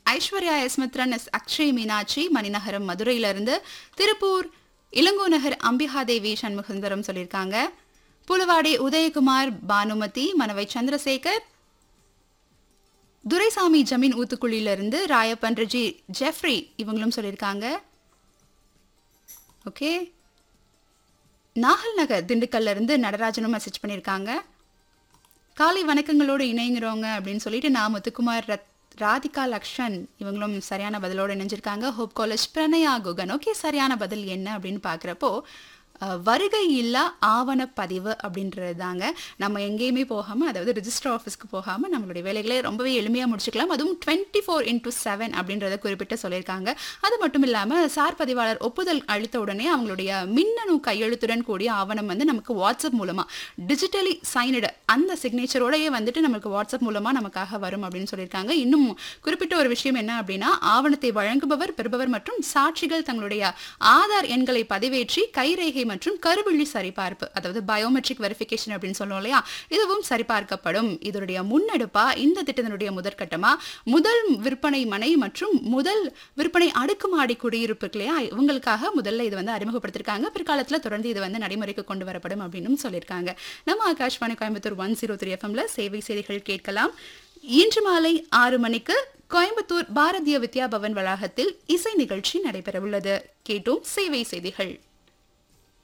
ஐஸ்வர்யா எஸ்மித்ரன் எஸ் அக்ஷய் மீனாட்சி மணிநகரம் மதுரையிலிருந்து திருப்பூர் இளங்கோ நகர் அம்பிகாதேவி சண்முகசுந்தரம் சொல்லியிருக்காங்க புலவாடி உதயகுமார் பானுமதி மனவை சந்திரசேகர் துரைசாமி ஜமீன் ஊத்துக்குழியிலிருந்து ராயப்பன் ரெஜி ஜெஃப்ரி இவங்களும் சொல்லியிருக்காங்க ஓகே நாகல் நகர் திண்டுக்கல்ல இருந்து நடராஜனும் மெசேஜ் பண்ணியிருக்காங்க காலை வணக்கங்களோடு இணைங்கிறவங்க அப்படின்னு சொல்லிட்டு நான் முத்துக்குமார் ரத் ராதிகா லக்ஷன் இவங்களும் சரியான பதிலோடு இணைஞ்சிருக்காங்க Hope college Pranaya Guhan okay சரியான பதில் என்ன அப்படின்னு பார்க்குறப்போ வருகை இல்லா ஆவணப்பதிவு அப்படின்றது தாங்க நம்ம எங்கேயுமே போகாமல் அதாவது ரிஜிஸ்டர் ஆஃபீஸ்க்கு போகாமல் நம்மளுடைய வேலைகளை ரொம்பவே எளிமையாக முடிச்சுக்கலாம் அதுவும் டுவெண்ட்டி ஃபோர் இன்டூ செவன் அப்படின்றத குறிப்பிட்டு சொல்லியிருக்காங்க அது மட்டும் இல்லாமல் சார் பதிவாளர் ஒப்புதல் அளித்த உடனே அவங்களுடைய மின்னணு கையெழுத்துடன் கூடிய ஆவணம் வந்து நமக்கு வாட்ஸ்அப் மூலமாக டிஜிட்டலி சைனடு அந்த சிக்னேச்சரோடயே வந்துட்டு நமக்கு வாட்ஸ்அப் மூலமாக நமக்காக வரும் அப்படின்னு சொல்லியிருக்காங்க இன்னும் குறிப்பிட்ட ஒரு விஷயம் என்ன அப்படின்னா ஆவணத்தை வழங்குபவர் பெறுபவர் மற்றும் சாட்சிகள் தங்களுடைய ஆதார் எண்களை பதிவேற்றி கைரேகை மற்றும் கருவிழி சரிபார்ப்பு அதாவது பயோமெட்ரிக் வெரிஃபிகேஷன் அப்படின்னு சொல்லுவோம் இல்லையா இதுவும் சரிபார்க்கப்படும் இதனுடைய முன்னெடுப்பா இந்த திட்டத்தினுடைய முதற்கட்டமா முதல் விற்பனை மனை மற்றும் முதல் விற்பனை அடுக்குமாடி குடியிருப்பு இருக்கு இல்லையா இவங்களுக்காக முதல்ல இது வந்து அறிமுகப்படுத்திருக்காங்க பிற்காலத்தில் தொடர்ந்து இது வந்து நடைமுறைக்கு கொண்டு வரப்படும் அப்படின்னு சொல்லியிருக்காங்க நம்ம Akashvani Coimbatore one zero three எஃப்எம்ல சேவை செய்திகள் கேட்கலாம் இன்று மாலை ஆறு மணிக்கு கோயம்புத்தூர் பாரதிய வித்யா பவன் வளாகத்தில் இசை நிகழ்ச்சி நடைபெறவுள்ளது கேட்டோம் சேவை செய்திகள்